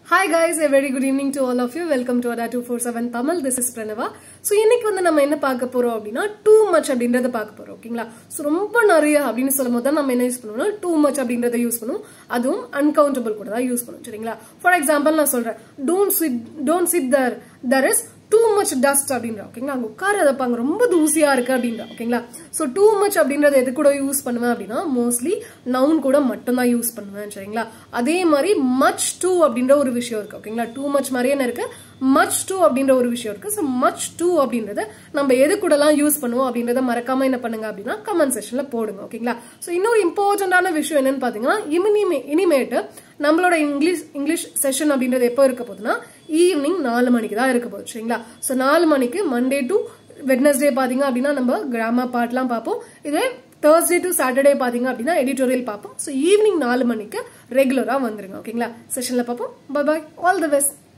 Hi guys, a very good evening to all of you. Welcome to Ada 247 Tamil. This is Pranava. So இன்னைக்கு வந்து நம்ம என்ன பார்க்க போறோம் அப்படின்னா டூ மச் அப்படின்றத பார்க்க போறோம் ஓகேங்களா ஸோ ரொம்ப நிறைய அப்படின்னு சொல்லும் போது தான் நம்ம என்ன யூஸ் பண்ணுவோம்னா டூ மச் அப்படின்றத யூஸ் பண்ணுவோம் அதுவும் அன்கவுண்டபிள் கூட தான் யூஸ் பண்ணுவோம் சரிங்களா ஃபார் எக்ஸாம்பிள் நான் சொல்றேன் don't sit don't sit there there is too much dust அப்படின்ற ஓகேங்களா அங்க உட்காரதப்ப அங்க ரொம்ப தூசியா இருக்கு அப்படின்ற ஓகேங்களா சோ டூ மச் அப்படின்றத எது கூட யூஸ் பண்ணுவேன் அப்படின்னா மோஸ்ட்லி நவுன் கூட மட்டும்தான் யூஸ் பண்ணுவேன் சரிங்களா அதே மாதிரி மச் டூ அப்படின்ற ஒரு விஷயம் இருக்கு ஓகேங்களா டூ மச் மாதிரி என்ன இருக்கு மச் டூ அப்படின்ற ஒரு விஷயம் இருக்கு ஸோ மச் டூ அப்படின்றத நம்ம எது கூடலாம் யூஸ் பண்ணுவோம் அப்படின்றத மறக்காம என்ன பண்ணுங்க அப்படின்னா கமெண்ட் செக்ஷன்ல போடுங்க ஓகேங்களா ஸோ இன்னொரு இம்பார்ட்டன்டான விஷயம் என்னன்னு பாத்தீங்கன்னா இனிமே இனிமேட்டு நம்மளோட இங்கிலீஷ் இங்கிலீஷ் செஷன் அப்படின்றது எப்போ இருக்க போகுதுன்னா ஈவினிங் நாலு மணிக்கு தான் இருக்க போகுது சரிங்களா ஸோ நாலு மணிக்கு மண்டே டு வெட்னஸ்டே பாத்தீங்க அப்படின்னா நம்ம கிராமர் பார்ட்லாம் பார்ப்போம் இதே தேர்ஸ்டே டு சாட்டர்டே பாத்தீங்க அப்படின்னா எடிட்டோரியல் பார்ப்போம் ஸோ ஈவினிங் நாலு மணிக்கு ரெகுலரா வந்துருங்க ஓகேங்களா செஷன்ல பார்ப்போம் bye bye all the best